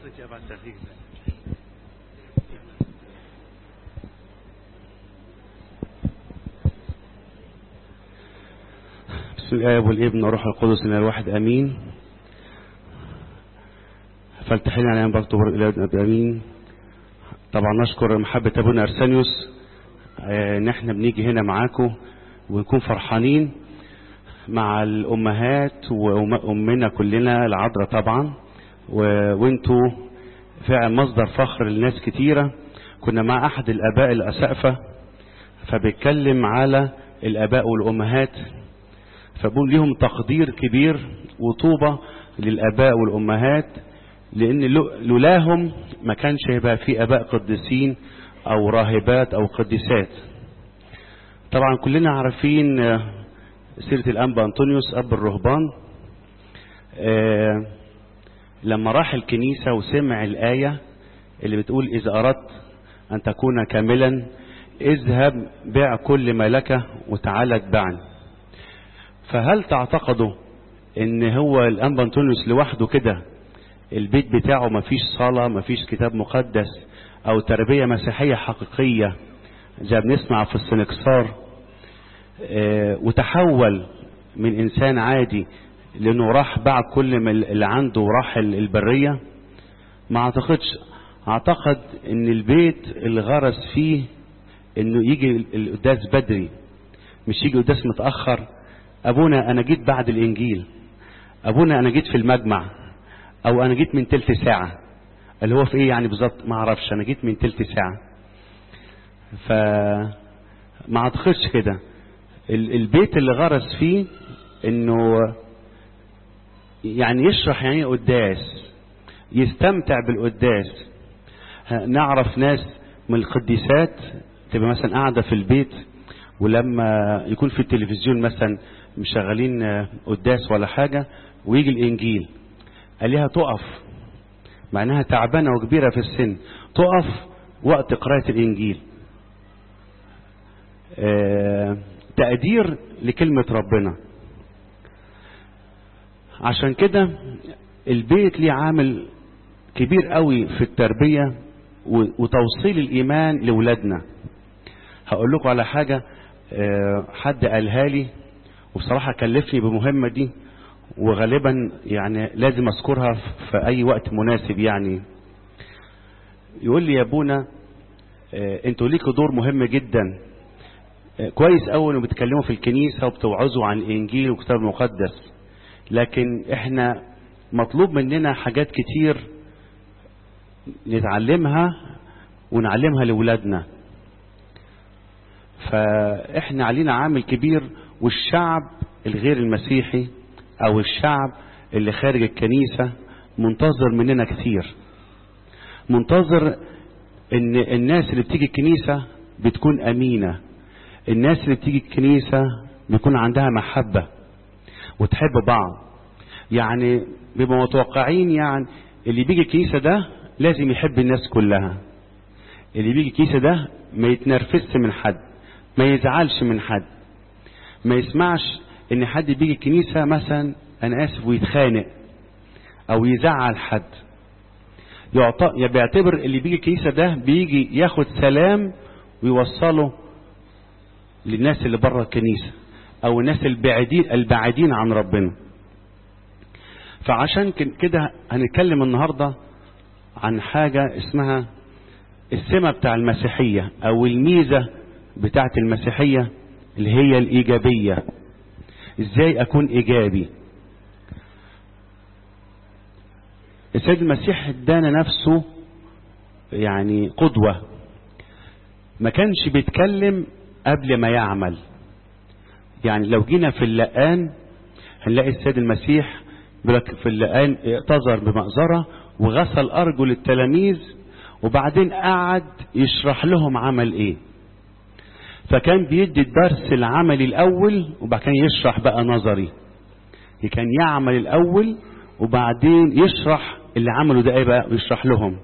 بسم الآب والابن والروح القدس من الواحد أمين فالتحين على بكتب إلى أمين طبعا نشكر محبة أبونا أرسانيوس آه، إن احنا بنيجي هنا معاكم ونكون فرحانين مع الأمهات وأمنا كلنا العذراء طبعا و- وانتوا فعلا مصدر فخر لناس كتيرة كنا مع أحد الآباء الأسقفة فبيتكلم على الآباء والأمهات فبقول لهم تقدير كبير وطوبة للآباء والأمهات لأن لو- لولاهم ما كانش هيبقى في آباء قديسين أو راهبات أو قديسات طبعا كلنا عارفين آه، سيرة الأنبا أنطونيوس أب الرهبان آه، لما راح الكنيسة وسمع الآية اللي بتقول إذا أردت أن تكون كاملا اذهب بيع كل ما لك وتعالى اتبعني فهل تعتقدوا ان هو الانبا انطونيوس لوحده كده البيت بتاعه مفيش صلاة مفيش كتاب مقدس او تربية مسيحية حقيقية زي ما بنسمع في السنكسار آه، وتحول من انسان عادي لانه راح باع كل ما اللي عنده وراح ال- البرية ما اعتقدش اعتقد ان البيت اللي غرس فيه انه يجي القداس بدري مش يجي قداس متأخر ابونا انا جيت بعد الانجيل ابونا انا جيت في المجمع او انا جيت من تلت ساعة اللي هو في ايه يعني بالظبط ما اعرفش انا جيت من تلت ساعة ف ما اعتقدش كده ال- البيت اللي غرس فيه انه يعني يشرح يعني إيه قداس يستمتع بالقداس ها، نعرف ناس من القديسات تبقى مثلا قاعدة في البيت ولما يكون في التلفزيون مثلا مشغلين آه، قداس ولا حاجة ويجي الإنجيل قالها تقف مع انها تعبانة وكبيرة في السن تقف وقت قراءة الإنجيل آه، تقدير لكلمة ربنا عشان كده البيت ليه عامل كبير قوي في التربية و- وتوصيل الإيمان لولادنا هقول لكم على حاجة آه، حد قالها لي وبصراحة كلفني بمهمة دي وغالبا يعني لازم أذكرها في أي وقت مناسب يعني يقول لي يا ابونا آه، انتوا ليكوا دور مهم جدا آه، كويس أول انه بتكلموا في الكنيسة وبتوعظوا عن الإنجيل والكتاب المقدس لكن احنا مطلوب مننا حاجات كتير نتعلمها ونعلمها لولادنا فاحنا علينا عامل كبير والشعب الغير المسيحي او الشعب اللي خارج الكنيسة منتظر مننا كتير منتظر ان الناس اللي بتيجي الكنيسة بتكون امينة الناس اللي بتيجي الكنيسة بيكون عندها محبة وتحب بعض يعني بيبقوا متوقعين يعني اللي بيجي الكنيسة ده لازم يحب الناس كلها اللي بيجي الكنيسة ده ما يتنرفزش من حد ما يزعلش من حد ما يسمعش ان حد بيجي الكنيسة مثلا انا اسف ويتخانق او يزعل حد يعط- بيعتبر اللي بيجي الكنيسة ده بيجي ياخد سلام ويوصله للناس اللي بره الكنيسة او الناس البعيدين البعيدين عن ربنا فعشان كن- كده هنتكلم النهاردة عن حاجة اسمها السمة بتاع المسيحية او الميزة بتاعت المسيحية اللي هي الايجابية ازاي اكون ايجابي السيد المسيح ادانا نفسه يعني قدوة ما كانش بيتكلم قبل ما يعمل يعني لو جينا في اللقان هنلاقي السيد المسيح بيقول لك في اللقان اعتذر بمأزرة وغسل أرجل التلاميذ وبعدين قعد يشرح لهم عمل ايه فكان بيدي الدرس العملي الأول وبعد كده يشرح بقى نظري كان يعمل الأول وبعدين يشرح اللي عمله ده ايه بقى ويشرح لهم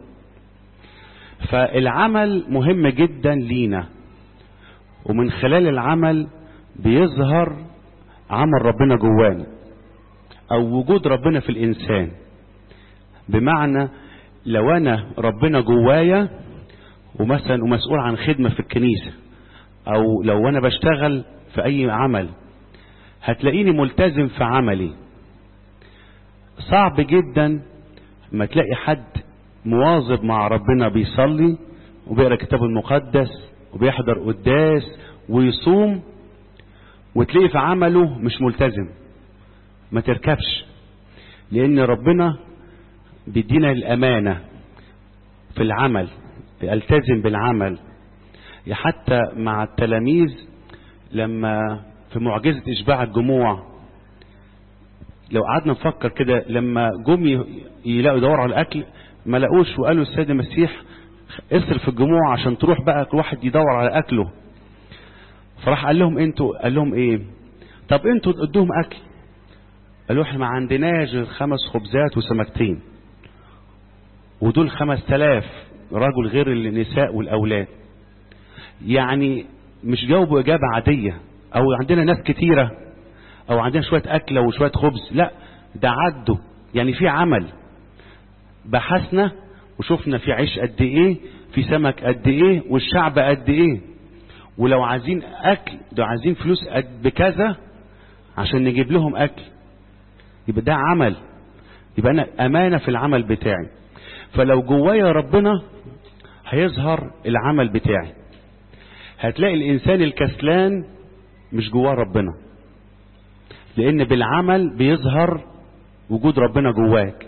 فالعمل مهم جدا لينا ومن خلال العمل بيظهر عمل ربنا جوانا او وجود ربنا في الانسان بمعنى لو انا ربنا جوايا ومثلا ومسؤول عن خدمة في الكنيسة او لو انا بشتغل في اي عمل هتلاقيني ملتزم في عملي صعب جدا ما تلاقي حد مواظب مع ربنا بيصلي وبيقرا الكتاب المقدس وبيحضر قداس ويصوم وتلاقي في عمله مش ملتزم ما تركبش لان ربنا بيدينا الامانه في العمل التزم بالعمل حتى مع التلاميذ لما في معجزه اشباع الجموع لو قعدنا نفكر كده لما جم يلاقوا يدوروا على الاكل ما لقوش وقالوا السيد المسيح اصرف الجموع عشان تروح بقى كل واحد يدور على اكله فراح قال لهم انتوا قال لهم ايه طب انتوا ادوهم اكل قالوا احنا ما عندناش غير خمس خبزات وسمكتين ودول خمس تلاف رجل غير النساء والاولاد يعني مش جاوبوا اجابه عاديه او عندنا ناس كتيره او عندنا شويه اكله وشويه خبز لا ده عدوا يعني في عمل بحثنا وشفنا في عيش قد ايه في سمك قد ايه والشعب قد ايه ولو عايزين اكل ده عايزين فلوس قد بكذا عشان نجيب لهم اكل يبقى ده عمل يبقى انا امانه في العمل بتاعي فلو جوايا ربنا هيظهر العمل بتاعي هتلاقي الانسان الكسلان مش جواه ربنا لان بالعمل بيظهر وجود ربنا جواك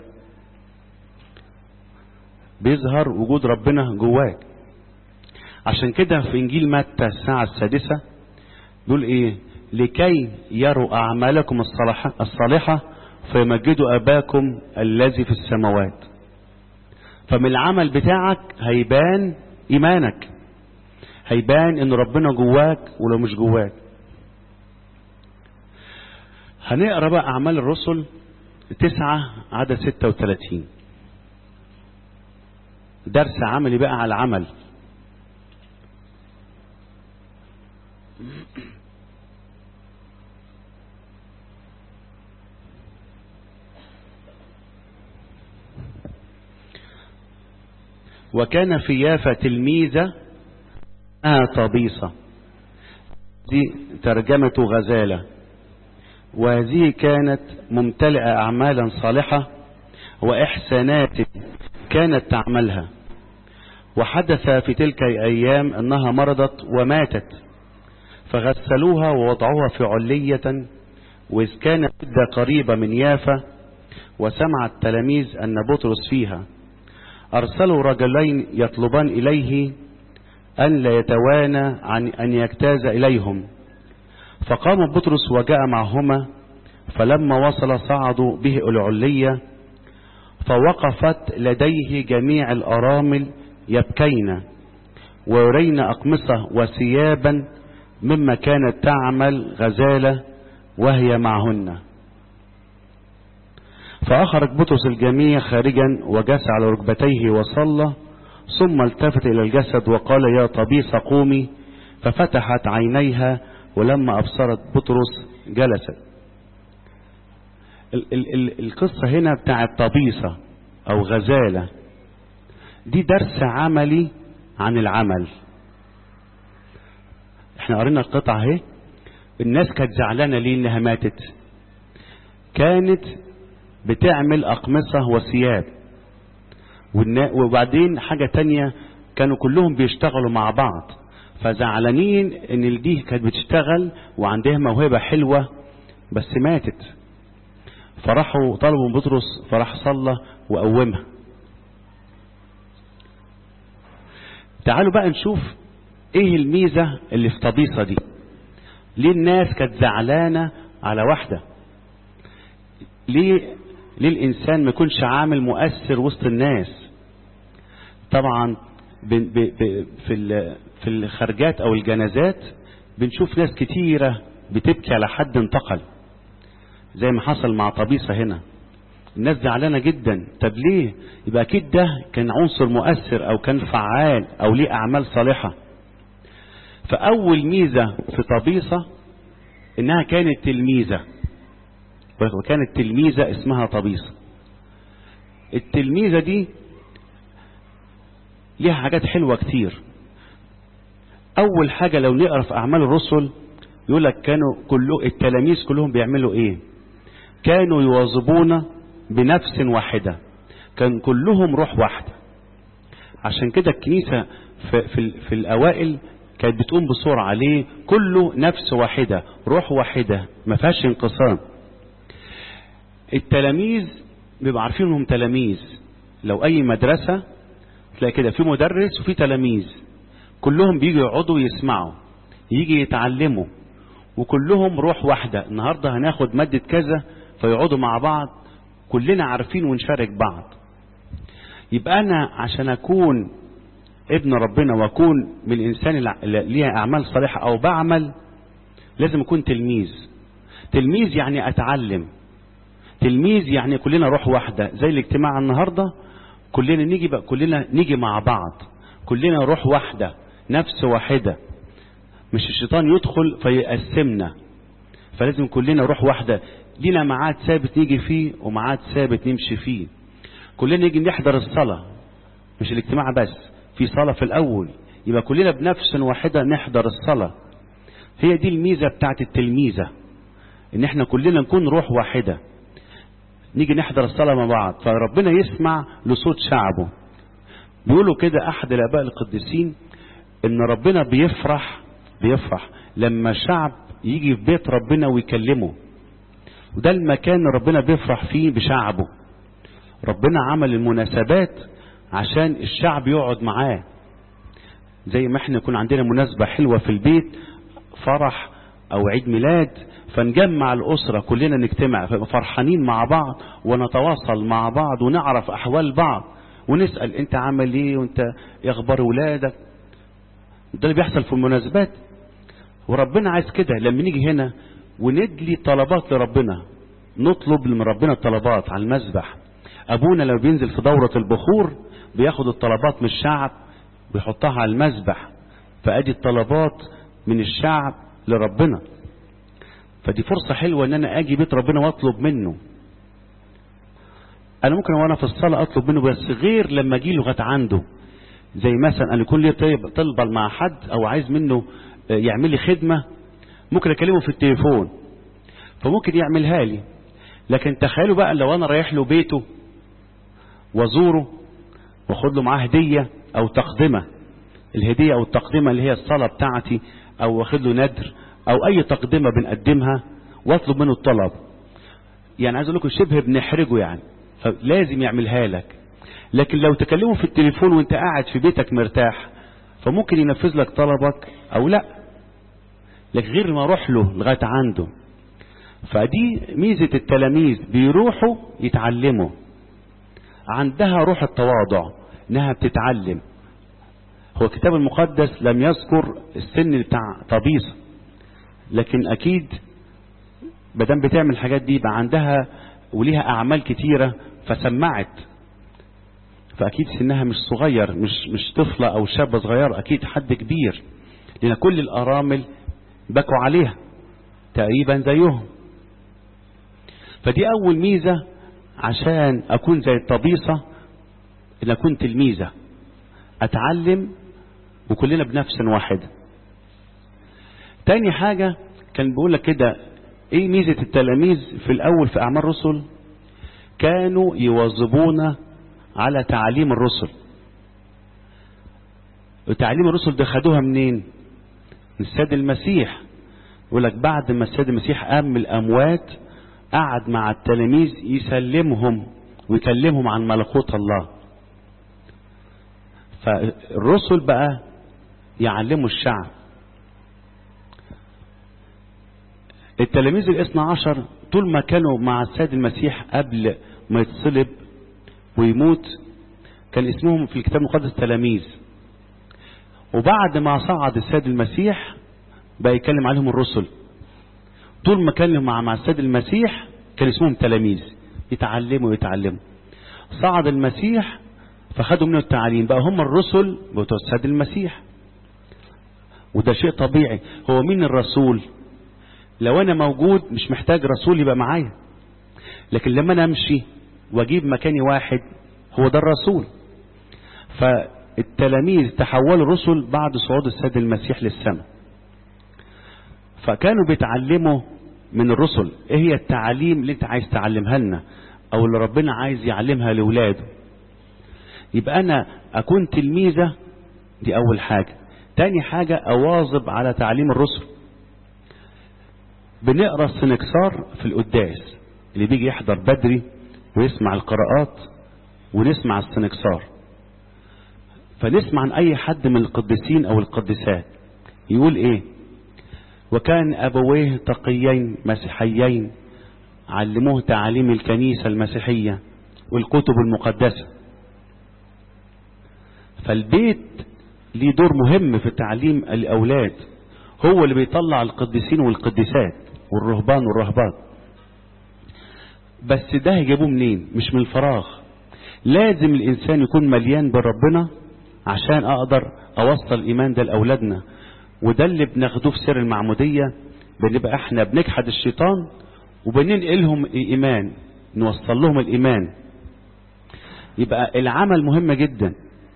بيظهر وجود ربنا جواك عشان كده في انجيل متى الساعة السادسة بيقول ايه لكي يروا اعمالكم الصالحة, الصالحة فيمجدوا اباكم الذي في السماوات فمن العمل بتاعك هيبان ايمانك هيبان ان ربنا جواك ولو مش جواك هنقرا بقى اعمال الرسل تسعة عدد ستة وثلاثين درس عملي بقى على العمل وكان في يافا تلميذة آه طبيصة دي ترجمة غزالة وهذه كانت ممتلئة أعمالا صالحة وإحسانات كانت تعملها وحدث في تلك الأيام أنها مرضت وماتت فغسلوها ووضعوها في علية وإذ كانت مدة قريبة من يافا وسمع التلاميذ أن بطرس فيها أرسلوا رجلين يطلبان إليه أن لا يتوانى عن أن يجتاز إليهم فقام بطرس وجاء معهما فلما وصل صعدوا به العلية فوقفت لديه جميع الأرامل يبكين ويرين أقمصة وثيابا مما كانت تعمل غزالة وهي معهن فأخرج بطرس الجميع خارجا وجس على ركبتيه وصلى ثم التفت إلى الجسد وقال يا طبيصة قومي ففتحت عينيها ولما أبصرت بطرس جلست ال ال ال القصة هنا بتاعت طبيصة أو غزالة دي درس عملي عن العمل احنا قرينا القطعة اهي الناس كانت زعلانة ليه انها ماتت كانت بتعمل أقمصة وثياب وبعدين حاجة تانية كانوا كلهم بيشتغلوا مع بعض فزعلانين ان دي كانت بتشتغل وعندها موهبة حلوة بس ماتت فراحوا طلبوا من بطرس فراح صلى وقومها تعالوا بقى نشوف ايه الميزة اللي في طبيصة دي ليه الناس كانت زعلانة على واحدة ليه ليه الانسان ما يكونش عامل مؤثر وسط الناس طبعا ب ب ب في في الخرجات او الجنازات بنشوف ناس كتيرة بتبكي على حد انتقل زي ما حصل مع طبيصة هنا الناس زعلانة جدا طب ليه يبقى اكيد ده كان عنصر مؤثر او كان فعال او ليه اعمال صالحة فاول ميزة في طبيصة انها كانت تلميذة وكانت تلميذة اسمها طبيصة التلميذة دي ليها حاجات حلوة كتير أول حاجة لو نقرأ في أعمال الرسل يقول لك كانوا كله التلاميذ كلهم بيعملوا إيه كانوا يواظبون بنفس واحدة كان كلهم روح واحدة عشان كده الكنيسة في, في, في الأوائل كانت بتقوم بسرعة ليه كله نفس واحدة روح واحدة ما فيهاش انقسام التلاميذ بيبقى عارفين انهم تلاميذ لو اي مدرسة تلاقي كده في مدرس وفي تلاميذ كلهم بيجوا يقعدوا يسمعوا يجي يتعلموا وكلهم روح واحدة النهاردة هناخد مادة كذا فيقعدوا مع بعض كلنا عارفين ونشارك بعض يبقى أنا عشان أكون ابن ربنا وأكون من الإنسان اللي ليها أعمال صالحة أو بعمل لازم أكون تلميذ تلميذ يعني أتعلم تلميذ يعني كلنا روح واحدة زي الاجتماع النهاردة كلنا نيجي بقى كلنا نيجي مع بعض كلنا روح واحدة نفس واحدة مش الشيطان يدخل فيقسمنا فلازم كلنا روح واحدة لينا ميعاد ثابت نيجي فيه وميعاد ثابت نمشي فيه كلنا نيجي نحضر الصلاة مش الاجتماع بس في صلاة في الأول يبقى كلنا بنفس واحدة نحضر الصلاة هي دي الميزة بتاعت التلميذة ان احنا كلنا نكون روح واحدة نيجي نحضر الصلاة مع بعض فربنا يسمع لصوت شعبه بيقولوا كده احد الاباء القديسين ان ربنا بيفرح بيفرح لما شعب يجي في بيت ربنا ويكلمه وده المكان اللي ربنا بيفرح فيه بشعبه ربنا عمل المناسبات عشان الشعب يقعد معاه زي ما احنا يكون عندنا مناسبة حلوة في البيت فرح او عيد ميلاد فنجمع الأسرة كلنا نجتمع فرحانين مع بعض ونتواصل مع بعض ونعرف أحوال بعض ونسأل أنت عامل إيه وأنت إيه أخبار ولادك ده اللي بيحصل في المناسبات وربنا عايز كده لما نيجي هنا وندلي طلبات لربنا نطلب من ربنا الطلبات على المذبح أبونا لما بينزل في دورة البخور بياخد الطلبات من الشعب بيحطها على المذبح فأدي الطلبات من الشعب لربنا فدي فرصة حلوة ان انا اجي بيت ربنا واطلب منه انا ممكن وانا في الصلاة اطلب منه بس غير لما اجي لغايه عنده زي مثلا انا يكون لي طلبة مع حد او عايز منه يعمل لي خدمة ممكن اكلمه في التليفون فممكن يعملها لي لكن تخيلوا بقى لو انا رايح له بيته وازوره واخد له معاه هدية او تقدمة الهدية او التقدمة اللي هي الصلاة بتاعتي او واخد له ندر او اي تقدمة بنقدمها واطلب منه الطلب يعني عايز اقول لكم شبه بنحرجه يعني فلازم يعملها لك لكن لو تكلمه في التليفون وانت قاعد في بيتك مرتاح فممكن ينفذ لك طلبك او لا لكن غير ما اروح له لغايه عنده فدي ميزه التلاميذ بيروحوا يتعلموا عندها روح التواضع انها بتتعلم هو الكتاب المقدس لم يذكر السن بتاع طبيصه لكن اكيد مادام بتعمل الحاجات دي يبقى عندها وليها اعمال كتيره فسمعت فاكيد سنها مش صغير مش مش طفله او شابه صغيره اكيد حد كبير لان كل الارامل بكوا عليها تقريبا زيهم فدي اول ميزه عشان اكون زي الطبيصه ان اكون تلميذه اتعلم وكلنا بنفس واحده تاني حاجة كان بيقول لك كده ايه ميزة التلاميذ في الاول في اعمال الرسل كانوا يواظبون على تعاليم الرسل وتعليم الرسل ده خدوها منين من السيد المسيح يقول لك بعد ما السيد المسيح قام من الاموات قعد مع التلاميذ يسلمهم ويكلمهم عن ملكوت الله فالرسل بقى يعلموا الشعب التلاميذ الاثنى عشر طول ما كانوا مع السيد المسيح قبل ما يتصلب ويموت كان اسمهم في الكتاب المقدس تلاميذ وبعد ما صعد السيد المسيح بقى يكلم عليهم الرسل طول ما كانوا مع مع السيد المسيح كان اسمهم تلاميذ يتعلموا يتعلموا صعد المسيح فخدوا منه التعليم بقى هم الرسل بتوع السيد المسيح وده شيء طبيعي هو مين الرسول لو انا موجود مش محتاج رسول يبقى معايا لكن لما انا امشي واجيب مكاني واحد هو ده الرسول التلاميذ تحولوا رسل بعد صعود السيد المسيح للسماء فكانوا بيتعلموا من الرسل ايه هي التعاليم اللي انت عايز تعلمها لنا او اللي ربنا عايز يعلمها لاولاده يبقى انا اكون تلميذة دي اول حاجة تاني حاجة اواظب على تعليم الرسل بنقرا السنكسار في القداس اللي بيجي يحضر بدري ويسمع القراءات ونسمع السنكسار فنسمع عن اي حد من القديسين او القديسات يقول ايه وكان ابويه تقيين مسيحيين علموه تعاليم الكنيسة المسيحية والكتب المقدسة فالبيت ليه دور مهم في تعليم الأولاد هو اللي بيطلع القديسين والقديسات والرهبان والرهبات بس ده هيجيبوه منين مش من الفراغ لازم الإنسان يكون مليان بربنا عشان أقدر أوصل الإيمان ده لأولادنا وده اللي بناخدوه في سر المعمودية بنبقى احنا بنجحد الشيطان وبننقلهم الإيمان نوصل لهم الإيمان يبقى العمل مهم جدا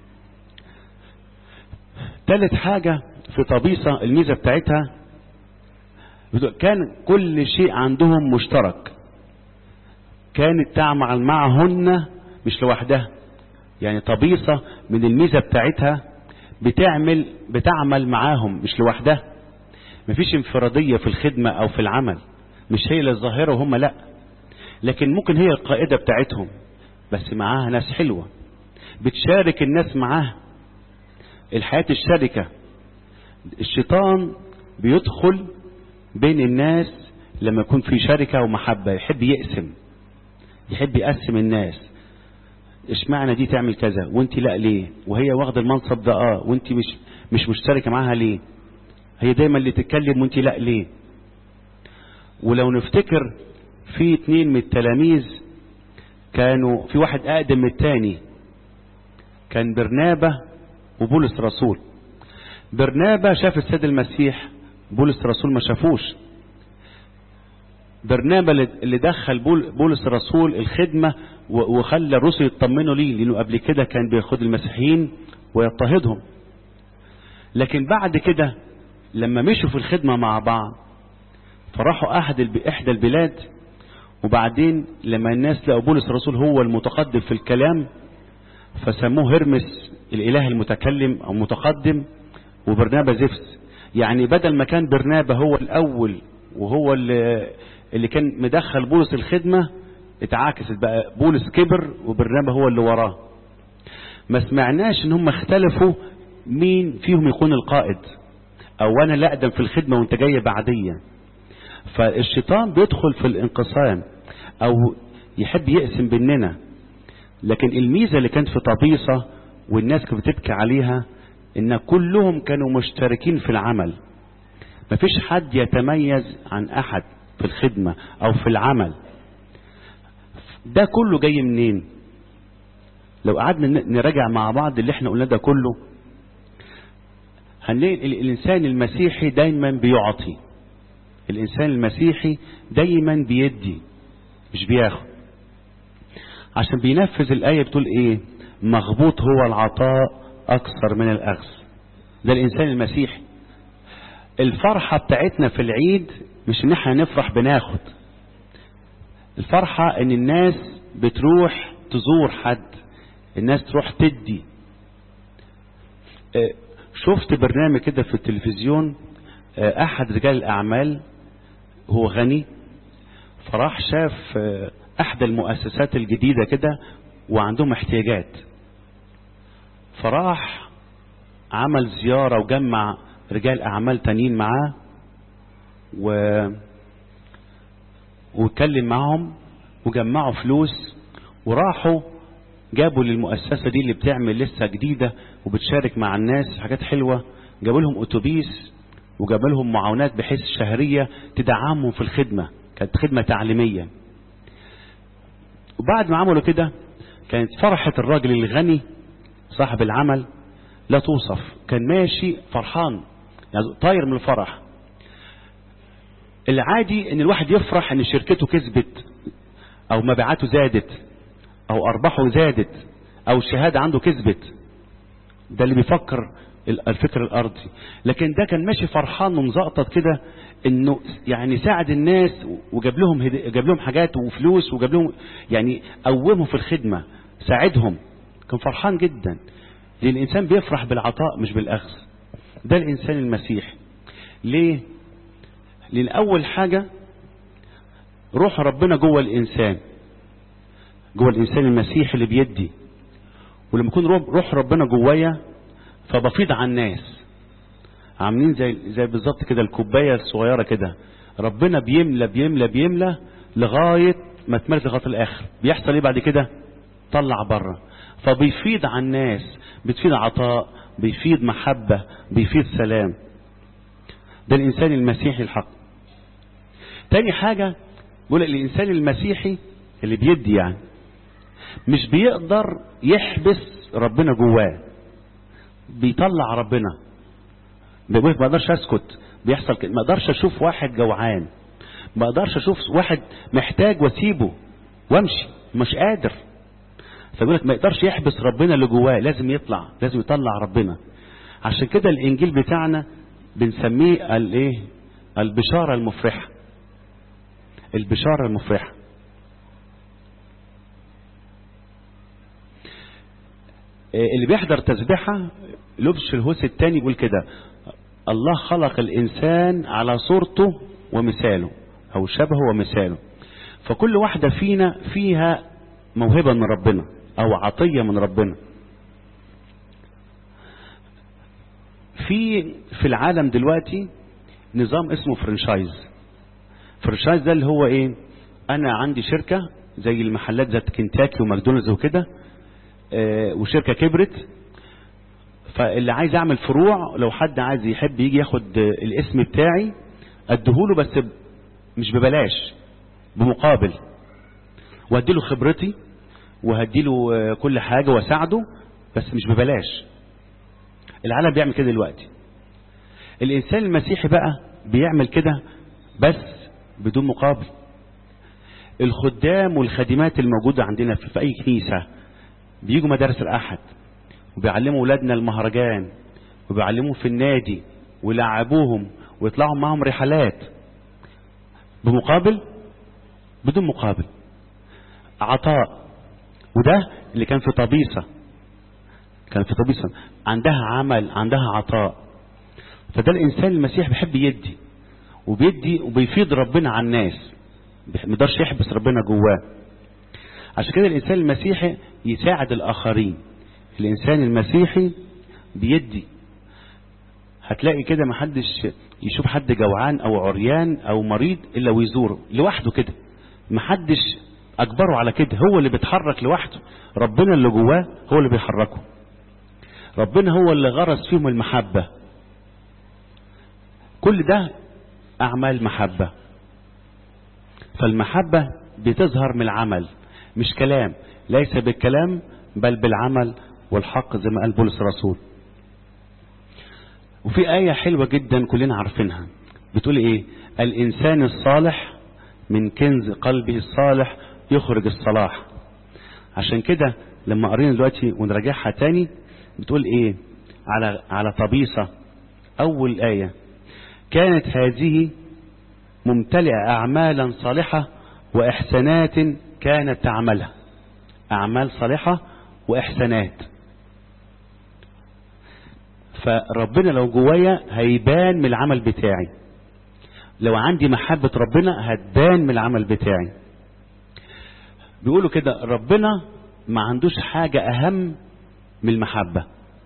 ثالث حاجة في طبيصة الميزة بتاعتها كان كل شيء عندهم مشترك كانت تعمل معهن مش لوحدها يعني طبيصة من الميزة بتاعتها بتعمل بتعمل معاهم مش لوحدها مفيش انفرادية في الخدمة او في العمل مش هي اللي الظاهرة وهم لا لكن ممكن هي القائدة بتاعتهم بس معاها ناس حلوة بتشارك الناس معاها الحياة الشركة الشيطان بيدخل بين الناس لما يكون في شركة ومحبة يحب يقسم يحب يقسم الناس اشمعنى دي تعمل كذا وانت لا ليه وهي واخده المنصب ده اه وانت مش مش مشتركه معاها ليه هي دايما اللي تتكلم وانت لا ليه ولو نفتكر في اتنين من التلاميذ كانوا في واحد اقدم من التاني كان برنابة وبولس رسول برنابة شاف السيد المسيح بولس رسول ما شافوش برنابة اللي دخل بولس الرسول الخدمة وخلى الرسل يطمنوا ليه لانه قبل كده كان بياخد المسيحيين ويضطهدهم لكن بعد كده لما مشوا في الخدمة مع بعض فراحوا أحد الب... إحدى البلاد وبعدين لما الناس لقوا بولس الرسول هو المتقدم في الكلام فسموه هرمس الإله المتكلم أو متقدم وبرنابا زفس يعني بدل ما كان برنابا هو الأول وهو اللي, اللي كان مدخل بولس الخدمة اتعاكست بقى بولس كبر وبرنابا هو اللي وراه ما سمعناش ان هم اختلفوا مين فيهم يكون القائد او انا لا اقدم في الخدمة وانت جاي بعديا فالشيطان بيدخل في الانقسام او يحب يقسم بيننا لكن الميزة اللي كانت في طبيصة والناس كانت بتبكي عليها ان كلهم كانوا مشتركين في العمل مفيش حد يتميز عن احد في الخدمة او في العمل ده كله جاي منين لو قعدنا نراجع مع بعض اللي احنا قلنا ده كله هنلاقي الانسان المسيحي دايما بيعطي الانسان المسيحي دايما بيدي مش بياخد عشان بينفذ الايه بتقول ايه مغبوط هو العطاء اكثر من الاخذ ده الانسان المسيحي الفرحه بتاعتنا في العيد مش ان احنا نفرح بناخد الفرحه ان الناس بتروح تزور حد الناس تروح تدي شفت برنامج كده في التلفزيون احد رجال الاعمال هو غني فراح شاف احدى المؤسسات الجديدة كده وعندهم احتياجات فراح عمل زيارة وجمع رجال اعمال تانيين معاه و واتكلم معهم وجمعوا فلوس وراحوا جابوا للمؤسسة دي اللي بتعمل لسه جديدة وبتشارك مع الناس حاجات حلوة جابوا لهم اتوبيس وجاب لهم معاونات بحيث شهرية تدعمهم في الخدمة كانت خدمة تعليمية وبعد ما عملوا كده كانت فرحة الراجل الغني صاحب العمل لا توصف كان ماشي فرحان يعني طاير من الفرح العادي ان الواحد يفرح ان شركته كسبت او مبيعاته زادت او ارباحه زادت او الشهادة عنده كسبت ده اللي بيفكر الفكر الارضي لكن ده كان ماشي فرحان ومزقطط كده انه يعني ساعد الناس وجاب لهم هدي... جاب لهم حاجات وفلوس وجاب لهم يعني قومهم في الخدمه ساعدهم كان فرحان جدا لان الانسان بيفرح بالعطاء مش بالاخذ ده الانسان المسيحي ليه لان اول حاجه روح ربنا جوه الانسان جوه الانسان المسيحي اللي بيدي ولما يكون روح ربنا جوايا فبفيض على الناس عاملين زي زي بالظبط كده الكوبايه الصغيره كده ربنا بيملى بيملى بيملى لغايه ما تملى لغايه الاخر بيحصل ايه بعد كده طلع بره فبيفيض على الناس بتفيض عطاء بيفيض محبه بيفيض سلام ده الانسان المسيحي الحق تاني حاجه بيقول الانسان المسيحي اللي بيدي يعني مش بيقدر يحبس ربنا جواه بيطلع ربنا بيقول ما اقدرش اسكت بيحصل كده ما اقدرش اشوف واحد جوعان ما اقدرش اشوف واحد محتاج واسيبه وامشي مش قادر فبيقول لك ما يقدرش يحبس ربنا اللي جواه لازم يطلع لازم يطلع ربنا عشان كده الانجيل بتاعنا بنسميه الايه البشاره المفرحه البشاره المفرحه اللي بيحضر تسبيحة لبس الهوس التاني يقول كده الله خلق الإنسان على صورته ومثاله أو شبهه ومثاله فكل واحدة فينا فيها موهبة من ربنا أو عطية من ربنا في في العالم دلوقتي نظام اسمه فرنشايز فرنشايز ده اللي هو ايه انا عندي شركة زي المحلات زي كنتاكي وماكدونالدز وكده وشركة كبرت فاللي عايز اعمل فروع لو حد عايز يحب يجي ياخد الاسم بتاعي اديهوله بس مش ببلاش بمقابل واديله خبرتي وهديله كل حاجة واساعده بس مش ببلاش العالم بيعمل كده دلوقتي الانسان المسيحي بقى بيعمل كده بس بدون مقابل الخدام والخادمات الموجودة عندنا في اي كنيسة بيجوا مدارس الأحد وبيعلموا أولادنا المهرجان وبيعلموهم في النادي ويلعبوهم ويطلعوا معهم رحلات بمقابل بدون مقابل عطاء وده اللي كان في طبيسة كان في طبيسة عندها عمل عندها عطاء فده الإنسان المسيح بيحب يدي وبيدي وبيفيض ربنا على الناس ما يقدرش يحبس ربنا جواه عشان كده الإنسان المسيحي يساعد الآخرين الإنسان المسيحي بيدي هتلاقي كده محدش يشوف حد جوعان أو عريان أو مريض إلا ويزوره لوحده كده محدش أجبره على كده هو اللي بيتحرك لوحده ربنا اللي جواه هو اللي بيحركه ربنا هو اللي غرس فيهم المحبة كل ده أعمال محبة فالمحبة بتظهر من العمل مش كلام ليس بالكلام بل بالعمل والحق زي ما قال بولس الرسول وفي آية حلوة جدا كلنا عارفينها بتقول ايه الإنسان الصالح من كنز قلبه الصالح يخرج الصلاح عشان كده لما قرينا دلوقتي ونراجعها تاني بتقول ايه على على طبيصة أول آية كانت هذه ممتلئة أعمالا صالحة وإحسانات كانت تعملها أعمال صالحة وإحسانات فربنا لو جوايا هيبان من العمل بتاعي لو عندي محبة ربنا هتبان من العمل بتاعي بيقولوا كده ربنا ما عندوش حاجة أهم من المحبة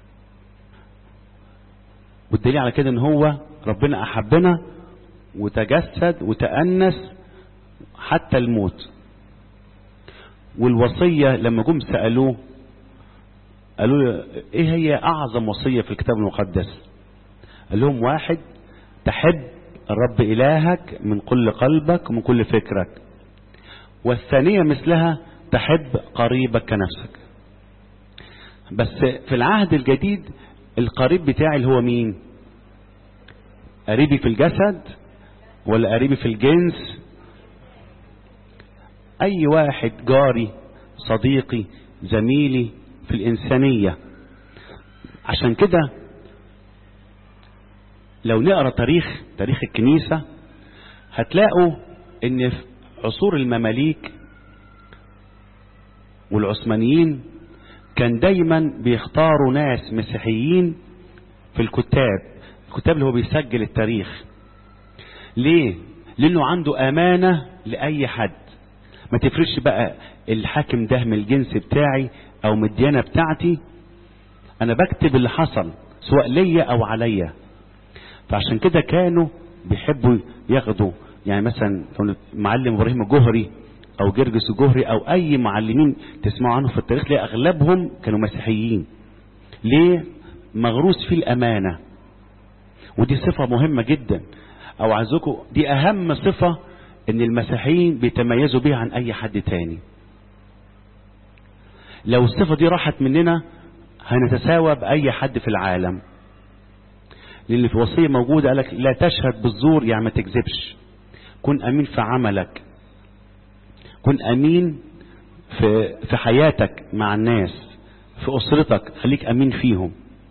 والدليل على كده ان هو ربنا أحبنا وتجسد وتأنس حتى الموت والوصية لما جم سألوه قالوا له ايه هي اعظم وصية في الكتاب المقدس قال لهم واحد تحب الرب الهك من كل قلبك ومن كل فكرك والثانية مثلها تحب قريبك كنفسك بس في العهد الجديد القريب بتاعي اللي هو مين قريبي في الجسد ولا قريبي في الجنس اي واحد جاري صديقي زميلي في الانسانية عشان كده لو نقرا تاريخ تاريخ الكنيسة هتلاقوا ان في عصور المماليك والعثمانيين كان دايما بيختاروا ناس مسيحيين في الكتاب الكتاب اللي هو بيسجل التاريخ ليه لانه عنده امانة لاي حد ما تفرقش بقى الحاكم ده من الجنس بتاعي او من الديانة بتاعتي انا بكتب اللي حصل سواء ليا او عليا فعشان كده كانوا بيحبوا ياخدوا يعني مثلا معلم ابراهيم الجهري او جرجس الجهري او اي معلمين تسمعوا عنهم في التاريخ ليه اغلبهم كانوا مسيحيين ليه مغروس فيه الامانه ودي صفه مهمه جدا او عايزكم دي اهم صفه ان المسيحيين بيتميزوا بيها عن اي حد تاني لو الصفه دي راحت مننا هنتساوى باي حد في العالم لان في وصيه موجوده قالك لا تشهد بالزور يعني ما تكذبش كن امين في عملك كن امين في في حياتك مع الناس في اسرتك خليك امين فيهم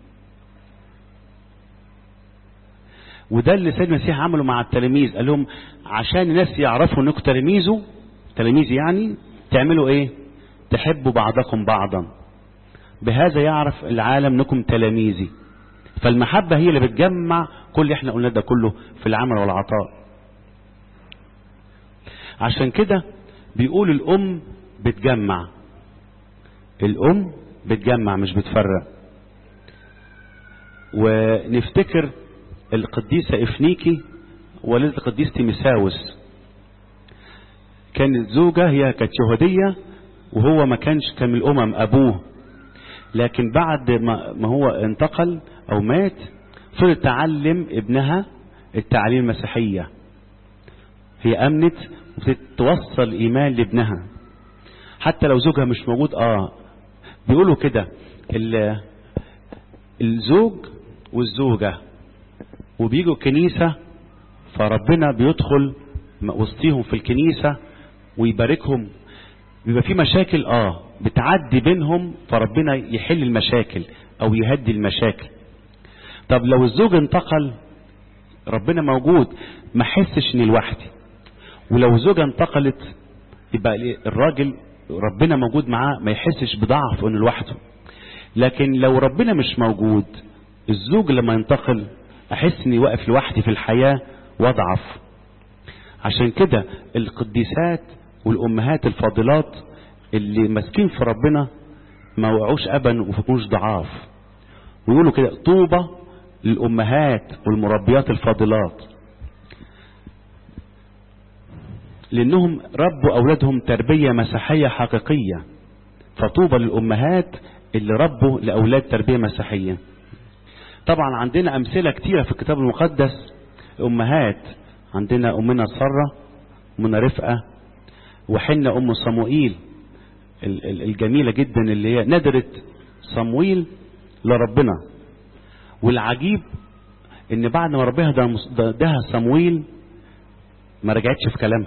وده اللي سيد المسيح عمله مع التلاميذ قال لهم عشان الناس يعرفوا انكم تلاميذه تلاميذ يعني تعملوا ايه تحبوا بعضكم بعضا بهذا يعرف العالم انكم تلاميذي فالمحبة هي اللي بتجمع كل اللي احنا قلنا ده كله في العمل والعطاء عشان كده بيقول الأم بتجمع الأم بتجمع مش بتفرق ونفتكر القديسة إفنيكي والدة القديس تيمساوس كانت زوجة هي كانت يهودية وهو ما كانش كان من الأمم أبوه لكن بعد ما هو انتقل أو مات فضل تعلم ابنها التعليم المسيحية هي أمنت وبتتوصل إيمان لابنها حتى لو زوجها مش موجود آه بيقولوا كده الزوج والزوجة وبيجوا الكنيسة فربنا بيدخل وسطيهم في الكنيسة ويباركهم بيبقى في مشاكل اه بتعدي بينهم فربنا يحل المشاكل او يهدي المشاكل طب لو الزوج انتقل ربنا موجود ما حسش اني لوحدي ولو الزوجة انتقلت يبقى الراجل ربنا موجود معاه ما يحسش بضعف انه لوحده لكن لو ربنا مش موجود الزوج لما ينتقل احس اني واقف لوحدي في الحياة واضعف عشان كده القديسات والامهات الفاضلات اللي ماسكين في ربنا ما وقعوش ابا وما ضعاف ويقولوا كده طوبى للامهات والمربيات الفاضلات لانهم ربوا اولادهم تربيه مسيحيه حقيقيه فطوبى للامهات اللي ربوا لاولاد تربيه مسيحيه طبعا عندنا امثله كتيره في الكتاب المقدس امهات عندنا امنا ساره امنا رفقه وحنا ام صموئيل الجميله جدا اللي هي ندرت صمويل لربنا والعجيب ان بعد ما ربنا ده صمويل ما رجعتش في كلامها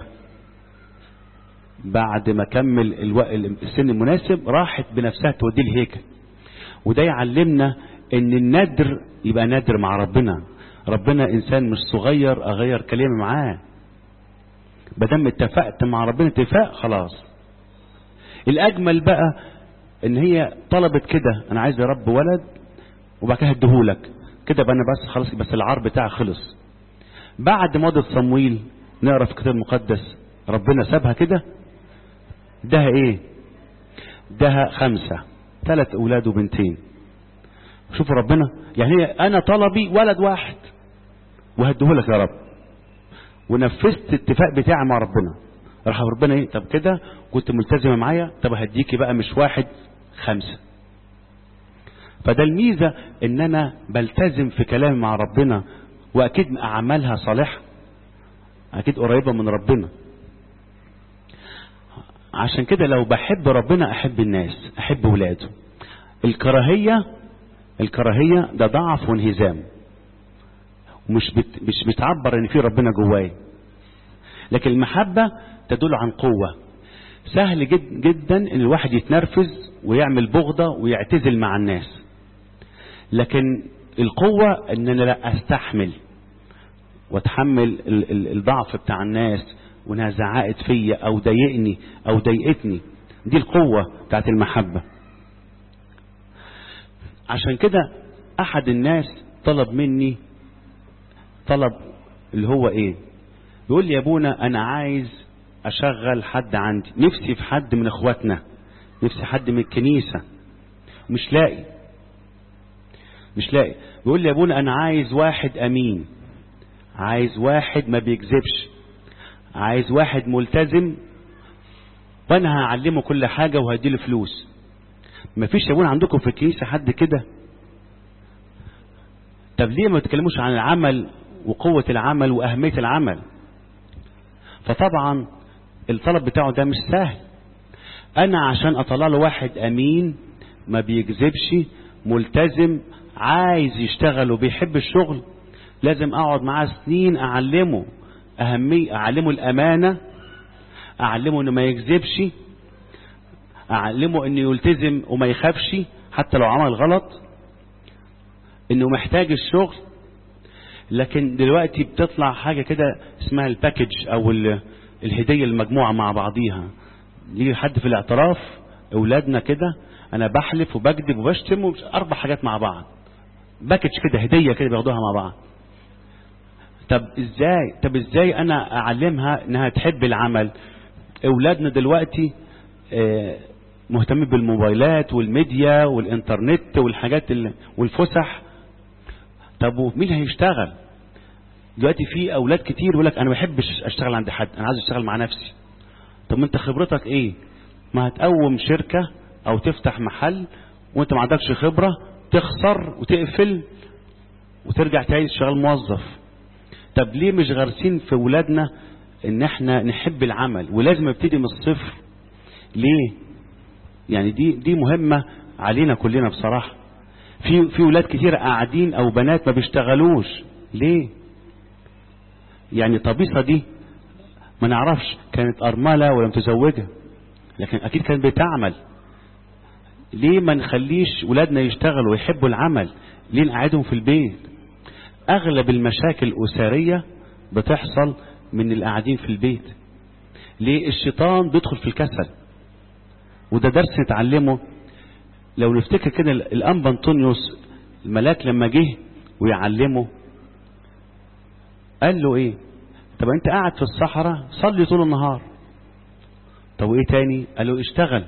بعد ما كمل السن المناسب راحت بنفسها توديه الهيكل وده يعلمنا ان الندر يبقى نادر مع ربنا ربنا انسان مش صغير اغير كلامي معاه بدم اتفقت مع ربنا اتفاق خلاص الاجمل بقى ان هي طلبت كده انا عايز يا رب ولد وبعد كده هديهولك كده بقى انا بس خلاص بس العار بتاعي خلص بعد مضى صمويل نقرا في الكتاب المقدس ربنا سابها كده ده ايه ده خمسة ثلاث اولاد وبنتين شوفوا ربنا يعني هي انا طلبي ولد واحد وهديهولك يا رب ونفذت الاتفاق بتاعي مع ربنا راح ربنا ايه طب كده كنت ملتزمه معايا طب هديكي بقى مش واحد خمسه فده الميزه ان انا بلتزم في كلامي مع ربنا واكيد اعمالها صالحه اكيد قريبه من ربنا عشان كده لو بحب ربنا احب الناس احب ولاده الكراهيه الكراهيه ده ضعف وانهزام ومش بت مش بتعبر ان في ربنا جواي لكن المحبه تدل عن قوه سهل جد جدا ان الواحد يتنرفز ويعمل بغضه ويعتزل مع الناس لكن القوة ان انا لا استحمل واتحمل ال- ال- الضعف بتاع الناس وانها زعقت فيا او ضايقني او ضايقتني دي القوة بتاعت المحبة عشان كده احد الناس طلب مني طلب اللي هو ايه بيقول لي يا ابونا انا عايز اشغل حد عندي نفسي في حد من اخواتنا نفسي حد من الكنيسة مش لاقي مش لاقي بيقول لي يا ابونا انا عايز واحد امين عايز واحد ما بيكذبش عايز واحد ملتزم وانا هعلمه كل حاجة وهديله فلوس مفيش يا ابونا عندكم في الكنيسة حد كده طب ليه ما تتكلموش عن العمل وقوة العمل وأهمية العمل فطبعا الطلب بتاعه ده مش سهل أنا عشان أطلع له واحد أمين ما بيكذبش ملتزم عايز يشتغل وبيحب الشغل لازم أقعد معاه سنين أعلمه أهمية أعلمه الأمانة أعلمه إنه ما يكذبش أعلمه إنه يلتزم وما يخافش حتى لو عمل غلط إنه محتاج الشغل لكن دلوقتي بتطلع حاجة كده اسمها الباكج أو ال- الهدية المجموعة مع بعضيها يجي حد في الاعتراف أولادنا كده أنا بحلف وبكذب وبشتم ومش- أربع حاجات مع بعض باكج كده هدية كده بياخدوها مع بعض طب ازاي طب ازاي انا اعلمها انها تحب العمل اولادنا دلوقتي آه، مهتمين بالموبايلات والميديا والانترنت والحاجات ال- والفسح طب ومين هيشتغل دلوقتي في اولاد كتير يقول لك انا ما بحبش اشتغل عند حد انا عايز اشتغل مع نفسي طب ما انت خبرتك ايه ما هتقوم شركة او تفتح محل وانت ما عندكش خبرة تخسر وتقفل وترجع تاني تشتغل موظف طب ليه مش غارسين في ولادنا ان احنا نحب العمل ولازم ابتدي من الصفر ليه يعني دي دي مهمة علينا كلنا بصراحة في في ولاد كتير قاعدين او بنات ما بيشتغلوش ليه يعني طبيصة دي ما نعرفش كانت أرملة ولا متزوجة لكن أكيد كانت بتعمل ليه ما نخليش ولادنا يشتغلوا ويحبوا العمل ليه نقعدهم في البيت أغلب المشاكل الأسرية بتحصل من اللي قاعدين في البيت ليه الشيطان بيدخل في الكسل وده درس نتعلمه لو نفتكر كده الأنبا أنطونيوس الملاك لما جه ويعلمه قال له ايه طب انت قاعد في الصحراء صلي طول النهار طب وايه تاني قال له اشتغل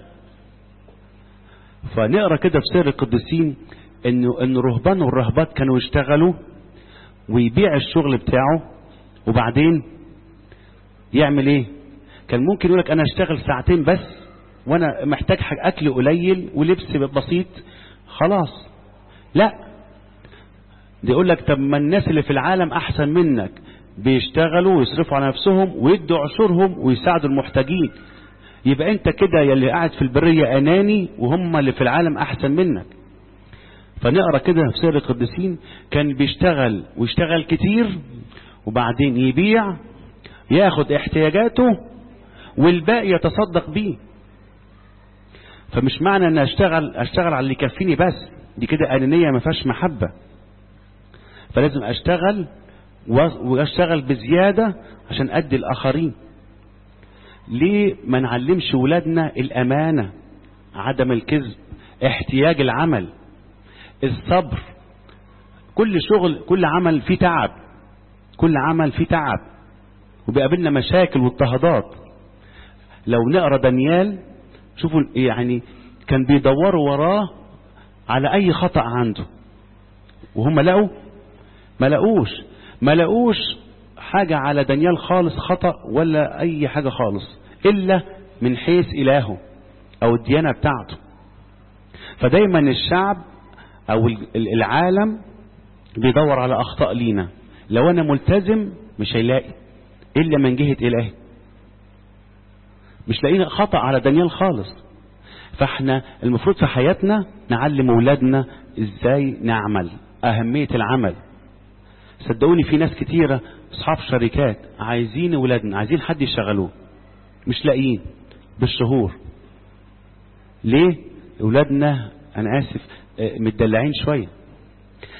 فنقرا كده في سير القديسين انه ان الرهبان والرهبات كانوا يشتغلوا ويبيع الشغل بتاعه وبعدين يعمل ايه كان ممكن يقول لك انا اشتغل ساعتين بس وانا محتاج حاجة اكل قليل ولبس بسيط خلاص لا دي يقول لك طب ما الناس اللي في العالم احسن منك بيشتغلوا ويصرفوا على نفسهم ويدوا عشورهم ويساعدوا المحتاجين يبقى انت كده يا اللي قاعد في البرية اناني وهم اللي في العالم احسن منك فنقرا كده في سير القديسين كان بيشتغل ويشتغل كتير وبعدين يبيع ياخد احتياجاته والباقي يتصدق بيه فمش معنى ان اشتغل اشتغل على اللي يكفيني بس دي كده انانيه ما فيهاش محبه فلازم اشتغل واشتغل بزياده عشان ادي الاخرين ليه ما نعلمش ولادنا الامانه عدم الكذب احتياج العمل الصبر كل شغل كل عمل فيه تعب كل عمل فيه تعب وبيقابلنا مشاكل واضطهادات لو نقرا دانيال شوفوا يعني كان بيدوروا وراه على اي خطأ عنده وهم لقوا ما لقوش ما لقوش حاجة على دانيال خالص خطأ ولا اي حاجة خالص الا من حيث الهه او الديانة بتاعته فدايما الشعب او العالم بيدور على اخطاء لينا لو انا ملتزم مش هيلاقي الا من جهة الهي مش لاقيين خطأ على دانيال خالص فاحنا المفروض في حياتنا نعلم اولادنا ازاي نعمل اهمية العمل صدقوني في ناس كتيرة اصحاب شركات عايزين اولادنا عايزين حد يشغلوه مش لاقيين بالشهور ليه اولادنا انا اسف متدلعين شوية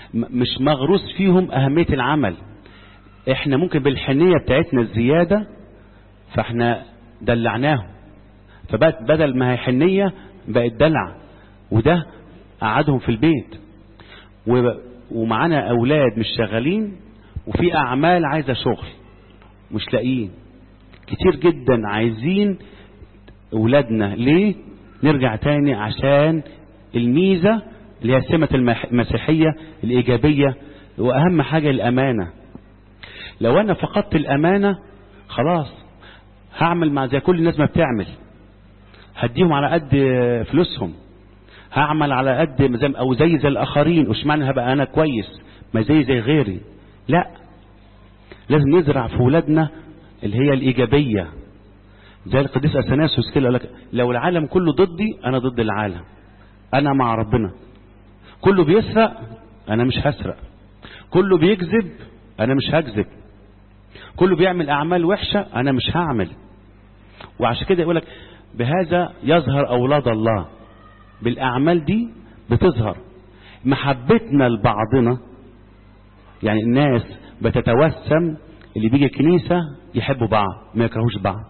م- مش مغروس فيهم أهمية العمل احنا ممكن بالحنية بتاعتنا الزيادة فاحنا دلعناهم فبقت بدل ما هي حنية بقت دلع وده قعدهم في البيت و- ومعانا أولاد مش شغالين وفي أعمال عايزة شغل مش لاقيين كتير جدا عايزين أولادنا ليه نرجع تاني عشان الميزة اللي هي سمة المح- المسيحية الإيجابية وأهم حاجة الأمانة لو أنا فقدت الأمانة خلاص هعمل مع زي كل الناس ما بتعمل هديهم على قد فلوسهم هعمل على قد زي او زي زي الاخرين وش معنى هبقى انا كويس ما زي زي غيري لا لازم نزرع في ولادنا اللي هي الايجابيه زي القديس اثناسيوس كده يقول لك لو العالم كله ضدي انا ضد العالم انا مع ربنا كله بيسرق انا مش هسرق كله بيكذب انا مش هكذب كله بيعمل اعمال وحشه انا مش هعمل وعشان كده يقول لك بهذا يظهر اولاد الله بالاعمال دي بتظهر محبتنا لبعضنا يعني الناس بتتوسم اللي بيجي الكنيسه يحبوا بعض ما يكرهوش بعض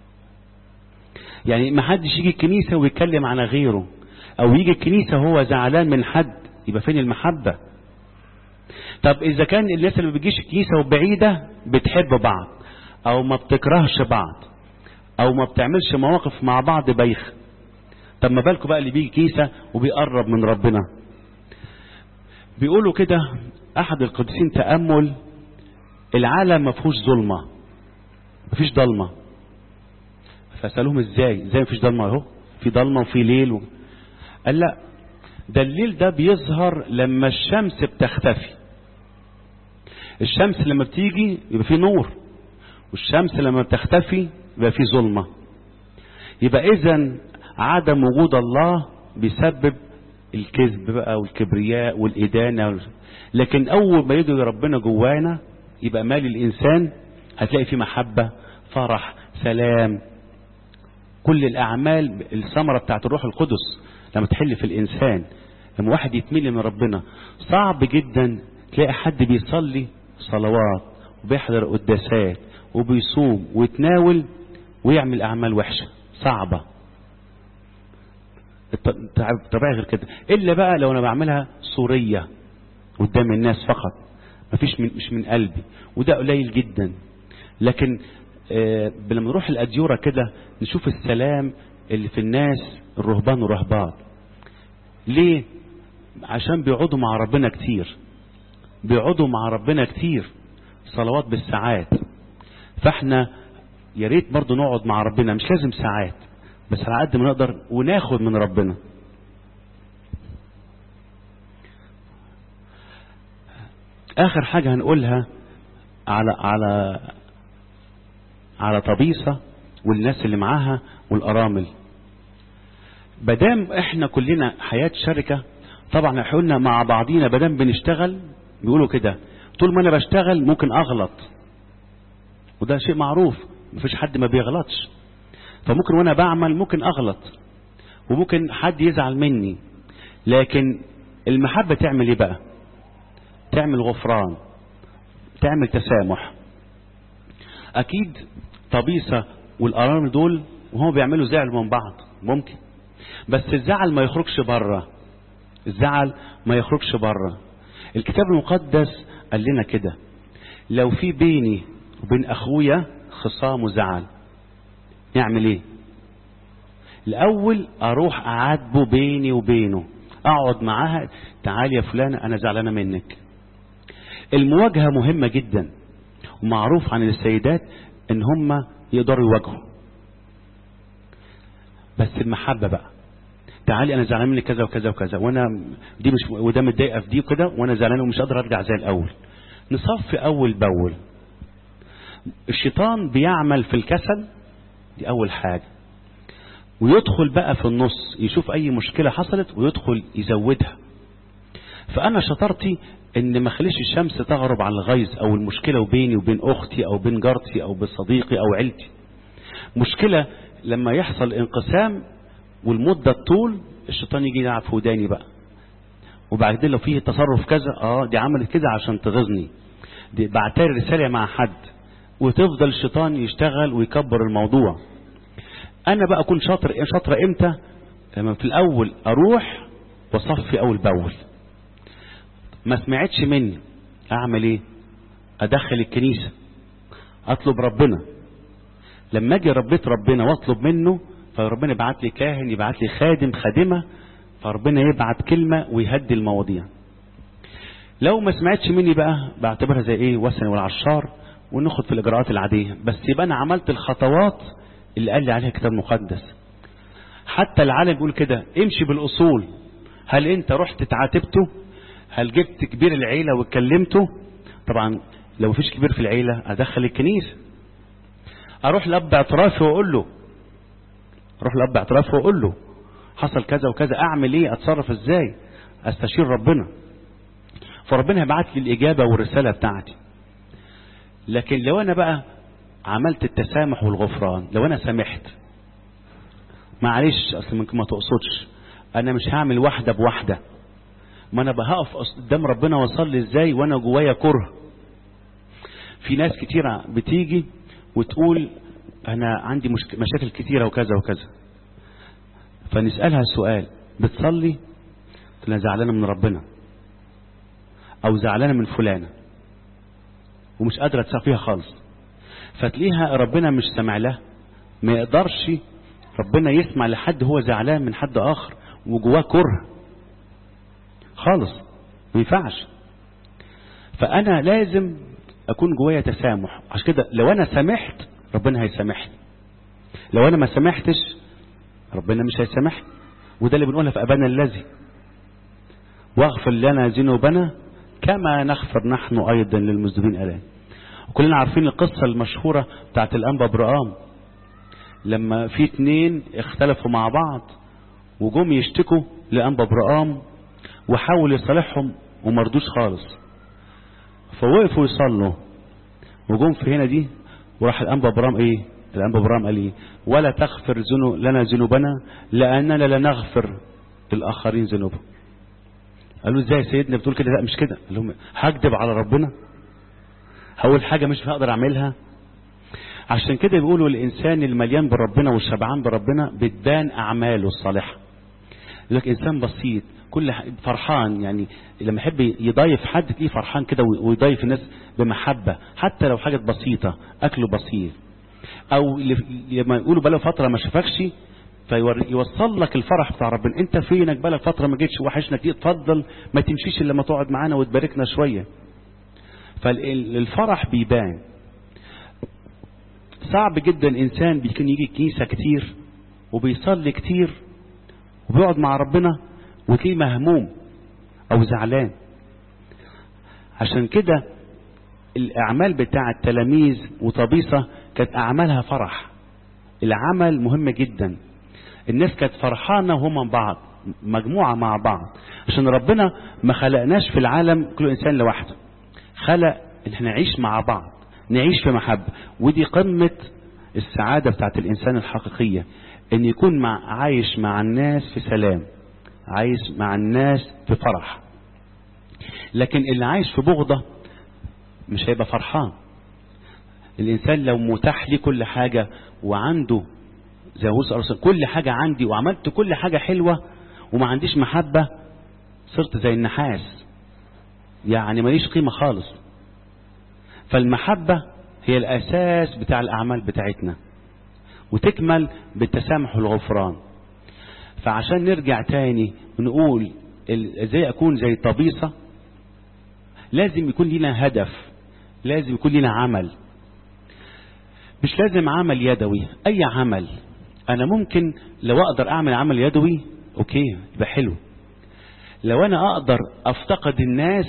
يعني ما حدش يجي الكنيسه ويتكلم على غيره او يجي الكنيسه وهو زعلان من حد يبقى فين المحبه طب اذا كان الناس اللي ما بتجيش الكنيسه وبعيده بتحب بعض او ما بتكرهش بعض او ما بتعملش مواقف مع بعض بايخه طب ما بالكم بقى اللي بيجي كيسة وبيقرب من ربنا بيقولوا كده احد القديسين تأمل العالم ما فيهوش ظلمة ما فيش ضلمة فسألوهم ازاي ازاي ما فيش ضلمة اهو في ضلمة وفي ليل و... قال لا ده الليل ده بيظهر لما الشمس بتختفي الشمس لما بتيجي يبقى في نور والشمس لما بتختفي يبقى في ظلمة يبقى اذا عدم وجود الله بيسبب الكذب بقى والكبرياء والإدانة وال... لكن أول ما يجي ربنا جوانا يبقى مال الإنسان هتلاقي فيه محبة فرح سلام كل الأعمال الثمرة بتاعت الروح القدس لما تحل في الإنسان لما واحد يتمل من ربنا صعب جدا تلاقي حد بيصلي صلوات وبيحضر قداسات وبيصوم ويتناول ويعمل أعمال وحشة صعبة الطبيعي غير كده الا بقى لو انا بعملها صوريه قدام الناس فقط مفيش من مش من قلبي وده قليل جدا لكن آه لما نروح الاديوره كده نشوف السلام اللي في الناس الرهبان ورهبان ليه عشان بيقعدوا مع ربنا كتير بيقعدوا مع ربنا كتير صلوات بالساعات فاحنا يا ريت برضه نقعد مع ربنا مش لازم ساعات بس على قد ما نقدر وناخد من ربنا اخر حاجة هنقولها على على على طبيسة والناس اللي معاها والارامل بدام احنا كلنا حياة شركة طبعا احنا مع بعضينا بدام بنشتغل بيقولوا كده طول ما انا بشتغل ممكن اغلط وده شيء معروف مفيش حد ما بيغلطش فممكن وانا بعمل ممكن اغلط وممكن حد يزعل مني لكن المحبة تعمل ايه بقى تعمل غفران تعمل تسامح اكيد طبيسة والارامل دول وهم بيعملوا زعل من بعض ممكن بس الزعل ما يخرجش بره الزعل ما يخرجش بره الكتاب المقدس قال لنا كده لو في بيني وبين اخويا خصام وزعل نعمل ايه الاول اروح اعاتبه بيني وبينه اقعد معاها تعالي يا فلانة انا زعلانة منك المواجهة مهمة جدا ومعروف عن السيدات ان هم يقدروا يواجهوا بس المحبة بقى تعالي انا زعلان منك كذا وكذا وكذا وانا دي مش وده متضايقه في دي كده وانا زعلان ومش قادر ارجع زي الاول نصفي اول باول الشيطان بيعمل في الكسل دي اول حاجه ويدخل بقى في النص يشوف اي مشكله حصلت ويدخل يزودها فانا شطارتي ان ما اخليش الشمس تغرب على الغيظ او المشكله وبيني وبين اختي او بين جارتي او بصديقي او عيلتي مشكله لما يحصل انقسام والمدة الطول الشيطان يجي يلعب في وداني بقى وبعدين لو فيه تصرف كذا اه دي عملت كده عشان تغيظني دي بعتها رسالة مع حد وتفضل الشيطان يشتغل ويكبر الموضوع انا بقى اكون شاطر شاطرة امتى لما في الاول اروح واصفي اول باول ما سمعتش مني اعمل ايه ادخل الكنيسة اطلب ربنا لما اجي ربيت ربنا واطلب منه فربنا يبعت لي كاهن يبعت لي خادم خادمة فربنا يبعت كلمة ويهدي المواضيع لو ما سمعتش مني بقى بعتبرها زي ايه وثني والعشار وناخد في الاجراءات العادية بس يبقى انا عملت الخطوات اللي قال لي عليها الكتاب المقدس حتى العالم بيقول كده امشي بالاصول هل انت رحت تعاتبته هل جبت كبير العيلة واتكلمته طبعا لو مفيش كبير في العيلة ادخل الكنيسة اروح لاب اعترافي واقول له اروح لاب اعترافي واقول له حصل كذا وكذا اعمل ايه اتصرف ازاي استشير ربنا فربنا هيبعت لي الاجابه والرساله بتاعتي لكن لو انا بقى عملت التسامح والغفران لو انا سامحت معلش اصل ممكن ما تقصدش انا مش هعمل واحده بواحده ما انا بهقف قدام ربنا واصلي ازاي وانا جوايا كره في ناس كتيره بتيجي وتقول انا عندي مشك... مشاكل كتيره وكذا وكذا فنسالها السؤال بتصلي تقول زعلانه من ربنا او زعلانه من فلانه ومش قادره تصفيها خالص فتلاقيها ربنا مش سامع لها ما يقدرش ربنا يسمع لحد هو زعلان من حد اخر وجواه كره خالص ما ينفعش فانا لازم اكون جوايا تسامح عشان كده لو انا سامحت ربنا هيسامحني لو انا ما سامحتش ربنا مش هيسامحني وده اللي بنقولها في ابانا الذي واغفر لنا ذنوبنا كما نغفر نحن ايضا للمذنبين الان وكلنا عارفين القصه المشهوره بتاعت الانبا برام لما في اتنين اختلفوا مع بعض وجم يشتكوا لانبا برام وحاول يصالحهم ومردوش خالص فوقفوا يصلوا وجم في هنا دي وراح الانبا برام ايه الانبا برام قال ايه ولا تغفر ذنو لنا ذنوبنا لاننا لا نغفر الاخرين ذنوبهم قالوا ازاي يا سيدنا بتقول كده لا مش كده قال لهم هكذب على ربنا اول حاجه مش هقدر اعملها عشان كده بيقولوا الانسان المليان بربنا والشبعان بربنا بتبان اعماله الصالحه يقول لك انسان بسيط كل فرحان يعني لما يحب يضايف حد تلاقيه فرحان كده ويضايف الناس بمحبه حتى لو حاجه بسيطه اكله بسيط او لما يقولوا بقى فتره ما شافكش فيوصل لك الفرح بتاع ربنا انت فينك بقى فتره ما جيتش وحشنا كتير اتفضل ما تمشيش الا لما تقعد معانا وتباركنا شويه فالفرح بيبان صعب جدا انسان بيكون يجي الكنيسه كتير وبيصلي كتير وبيقعد مع ربنا وتلاقيه مهموم او زعلان عشان كده الاعمال بتاع التلاميذ وطبيصه كانت اعمالها فرح العمل مهم جدا الناس كانت فرحانه وهم بعض مجموعه مع بعض عشان ربنا ما خلقناش في العالم كل انسان لوحده خلق ان احنا نعيش مع بعض نعيش في محبه ودي قمه السعاده بتاعت الانسان الحقيقيه ان يكون مع عايش مع الناس في سلام عايش مع الناس في فرح لكن اللي عايش في بغضة مش هيبقى فرحان الإنسان لو متاح لي كل حاجة وعنده زي هوس أرسل كل حاجة عندي وعملت كل حاجة حلوة وما عنديش محبة صرت زي النحاس يعني ماليش قيمة خالص فالمحبة هي الأساس بتاع الأعمال بتاعتنا وتكمل بالتسامح والغفران فعشان نرجع تاني ونقول ازاي اكون زي طبيصة لازم يكون لنا هدف لازم يكون لنا عمل مش لازم عمل يدوي اي عمل انا ممكن لو اقدر اعمل عمل يدوي اوكي يبقى حلو لو انا اقدر افتقد الناس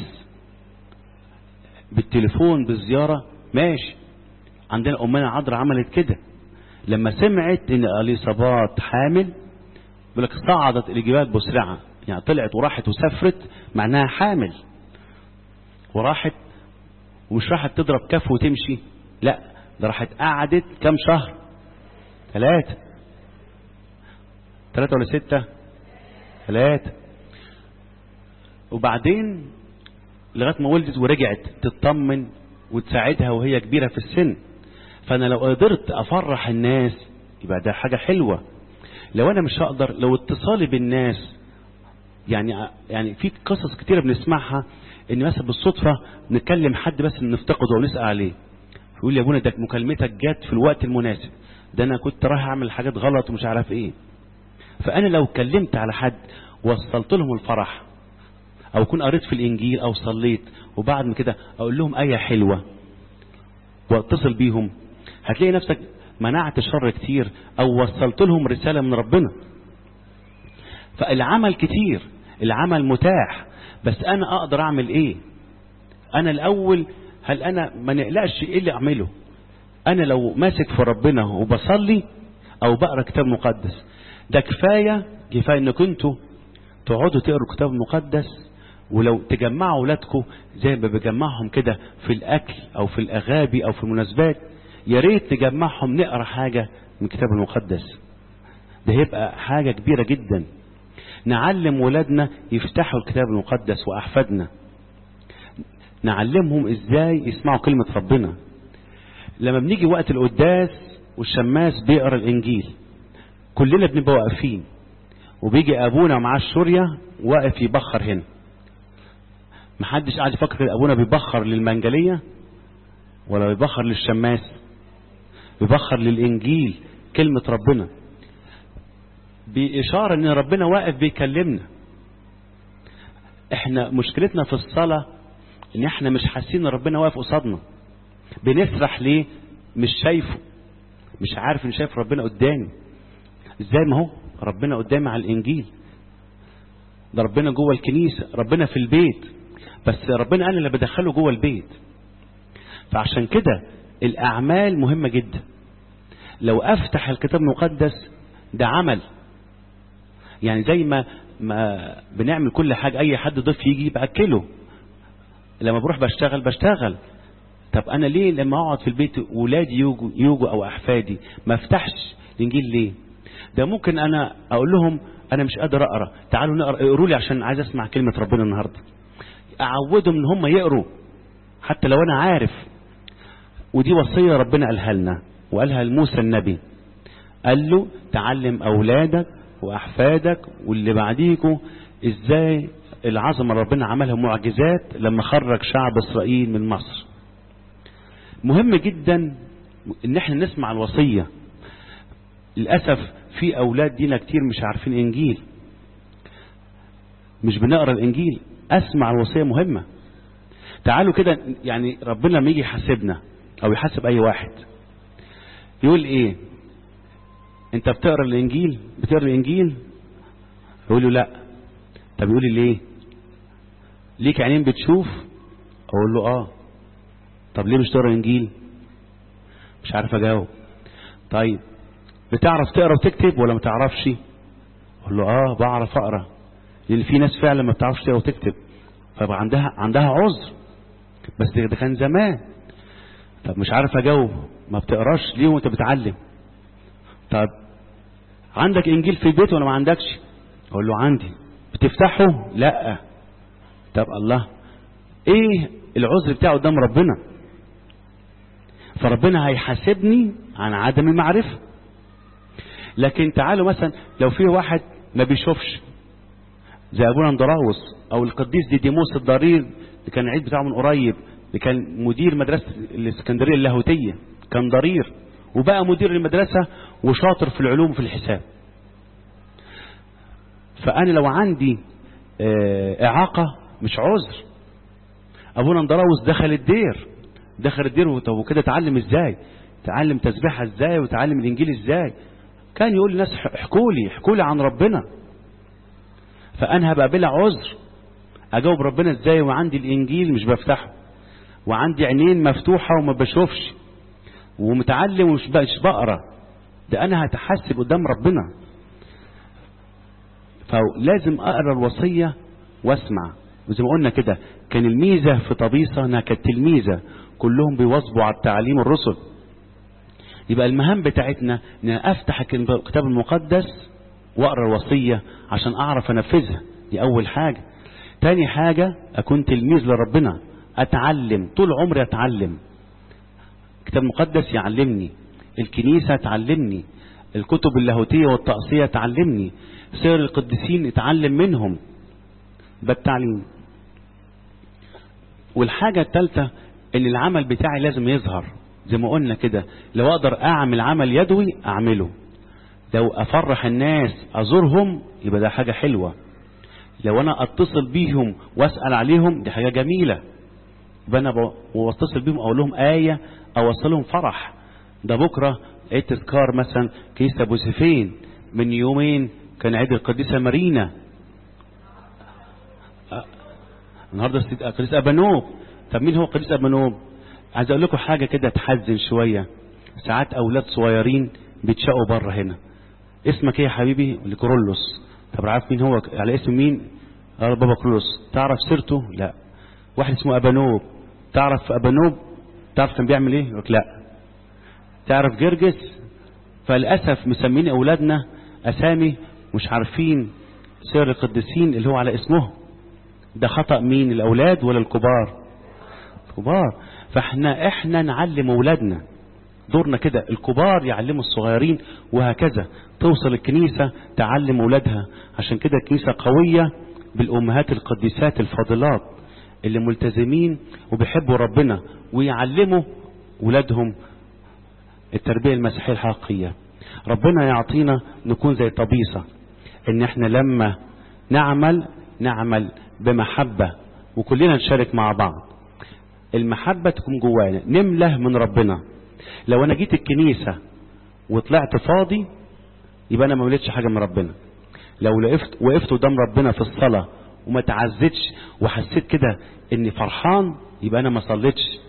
بالتليفون بالزيارة ماشي عندنا امنا عذرا عملت كده لما سمعت ان اليصابات حامل بيقول لك صعدت الجبال مسرعة يعني طلعت وراحت وسافرت معناها حامل وراحت ومش راحت تضرب كف وتمشي لا ده راحت قعدت كام شهر ثلاثة ثلاثة ولا ستة ثلاثة وبعدين لغايه ما ولدت ورجعت تطمن وتساعدها وهي كبيره في السن فانا لو قدرت افرح الناس يبقى ده حاجه حلوه لو انا مش هقدر لو اتصالي بالناس يعني يعني في قصص كتيره بنسمعها ان مثلا بالصدفه نكلم حد بس نفتقده ونسال عليه يقول لي يا ابونا ده مكالمتك جت في الوقت المناسب ده انا كنت رايح اعمل حاجات غلط ومش عارف ايه فانا لو كلمت على حد وصلت لهم الفرح او اكون قريت في الانجيل او صليت وبعد ما كده اقول لهم ايه حلوه واتصل بيهم هتلاقي نفسك منعت شر كتير او وصلت لهم رساله من ربنا فالعمل كتير العمل متاح بس انا اقدر اعمل ايه انا الاول هل انا ما نقلقش ايه اللي اعمله انا لو ماسك في ربنا وبصلي او بقرا كتاب مقدس ده كفايه كفايه انك انتوا تقعدوا تقروا الكتاب المقدس ولو تجمعوا اولادكم زي ما بجمعهم كده في الاكل او في الاغابي او في المناسبات يا ريت نجمعهم نقرا حاجه من الكتاب المقدس ده هيبقى حاجه كبيره جدا نعلم ولادنا يفتحوا الكتاب المقدس واحفادنا نعلمهم ازاي يسمعوا كلمه ربنا لما بنيجي وقت القداس والشماس بيقرا الانجيل كلنا بنبقى واقفين وبيجي ابونا معاه الشوريه واقف يبخر هنا محدش قاعد يفكر ابونا بيبخر للمنجليه ولا بيبخر للشماس بيبخر للانجيل كلمه ربنا بإشارة إن ربنا واقف بيكلمنا. إحنا مشكلتنا في الصلاة إن إحنا مش حاسين إن ربنا واقف قصادنا. بنسرح ليه؟ مش شايفه. مش عارف إن شايف ربنا قدامي. إزاي ما هو؟ ربنا قدامي على الإنجيل. ده ربنا جوه الكنيسة، ربنا في البيت. بس ربنا أنا اللي بدخله جوه البيت. فعشان كده الأعمال مهمة جدا. لو أفتح الكتاب المقدس ده عمل يعني زي ما ما بنعمل كل حاجة أي حد ضيف يجي بأكله لما بروح بشتغل بشتغل طب أنا ليه لما أقعد في البيت ولادي يوجوا, يوجوا أو أحفادي ما افتحش الإنجيل ليه ده ممكن أنا أقول لهم أنا مش قادر أقرأ تعالوا نقرأ اقروا لي عشان عايز أسمع كلمة ربنا النهاردة أعودهم إن هم يقروا حتى لو أنا عارف ودي وصية ربنا قالها لنا وقالها لموسى النبي قال له تعلم أولادك واحفادك واللي بعديكوا ازاي العظمه ربنا عملها معجزات لما خرج شعب اسرائيل من مصر مهم جدا ان احنا نسمع الوصيه للاسف في اولاد دينا كتير مش عارفين انجيل مش بنقرا الانجيل اسمع الوصيه مهمه تعالوا كده يعني ربنا لما يجي يحاسبنا او يحاسب اي واحد يقول ايه انت بتقرا الانجيل بتقرا الانجيل يقول له لا طب يقول لي ليه ليك عينين بتشوف اقول له اه طب ليه مش تقرا الانجيل مش عارف اجاوب طيب بتعرف تقرا وتكتب ولا ما تعرفش اقول له اه بعرف اقرا لان في ناس فعلا ما بتعرفش تقرا وتكتب فبقى عندها عندها عذر بس ده كان زمان طب مش عارف اجاوب ما بتقراش ليه وانت بتعلم طب عندك انجيل في البيت ولا ما عندكش اقول له عندي بتفتحه لا طب الله ايه العذر بتاعه قدام ربنا فربنا هيحاسبني عن عدم المعرفة لكن تعالوا مثلا لو في واحد ما بيشوفش زي ابونا اندراوس او القديس ديديموس الضرير اللي كان العيد بتاعه من قريب اللي كان مدير مدرسة الاسكندرية اللاهوتية كان ضرير وبقى مدير المدرسة وشاطر في العلوم وفي الحساب فأنا لو عندي إعاقة مش عذر أبونا اندراوس دخل الدير دخل الدير طب وكده اتعلم ازاي تعلم تسبيحة ازاي وتعلم الانجيل ازاي كان يقول للناس احكوا لي احكوا لي عن ربنا فانا هبقى بلا عذر اجاوب ربنا ازاي وعندي الانجيل مش بفتحه وعندي عينين مفتوحة وما بشوفش ومتعلم ومش بقرا ده انا هتحسب قدام ربنا فلازم اقرا الوصيه واسمع وزي ما قلنا كده كان الميزه في طبيصه انها كانت تلميذه كلهم بيواظبوا على تعليم الرسل يبقى المهام بتاعتنا ان افتح الكتاب المقدس واقرا الوصيه عشان اعرف انفذها دي اول حاجه تاني حاجة أكون تلميذ لربنا أتعلم طول عمري أتعلم كتاب مقدس يعلمني الكنيسة تعلمني الكتب اللاهوتية والتقصية تعلمني سير القديسين اتعلم منهم ده التعليم والحاجة الثالثة ان العمل بتاعي لازم يظهر زي ما قلنا كده لو اقدر اعمل عمل يدوي اعمله لو افرح الناس ازورهم يبقى ده حاجة حلوة لو انا اتصل بيهم واسأل عليهم دي حاجة جميلة يبقى انا واتصل بيهم اقول لهم آية اوصلهم فرح ده بكرة عيد تذكار مثلا كنيسة ابو سيفين من يومين كان عيد القديسة مارينا النهارده قديس ابانوب طب مين هو قديس ابانوب عايز اقول لكم حاجه كده تحزن شويه ساعات اولاد صغيرين بيتشقوا بره هنا اسمك ايه يا حبيبي لكرولوس طب عارف مين هو على اسم مين قال بابا كرولوس تعرف سيرته لا واحد اسمه ابانوب تعرف ابانوب تعرف كان بيعمل ايه يقول لا تعرف جرجس فللاسف مسمين اولادنا اسامي مش عارفين سير القديسين اللي هو على اسمهم ده خطأ مين الأولاد ولا الكبار كبار فاحنا احنا نعلم أولادنا دورنا كده الكبار يعلموا الصغيرين وهكذا توصل الكنيسة تعلم أولادها عشان كده الكنيسة قوية بالأمهات القديسات الفاضلات اللي ملتزمين وبيحبوا ربنا ويعلموا أولادهم التربية المسيحية الحقيقية ربنا يعطينا نكون زي طبيسة ان احنا لما نعمل نعمل بمحبة وكلنا نشارك مع بعض المحبة تكون جوانا نمله من ربنا لو انا جيت الكنيسة وطلعت فاضي يبقى انا ما مليتش حاجة من ربنا لو وقفت وقفت قدام ربنا في الصلاة وما تعزتش وحسيت كده اني فرحان يبقى انا ما صليتش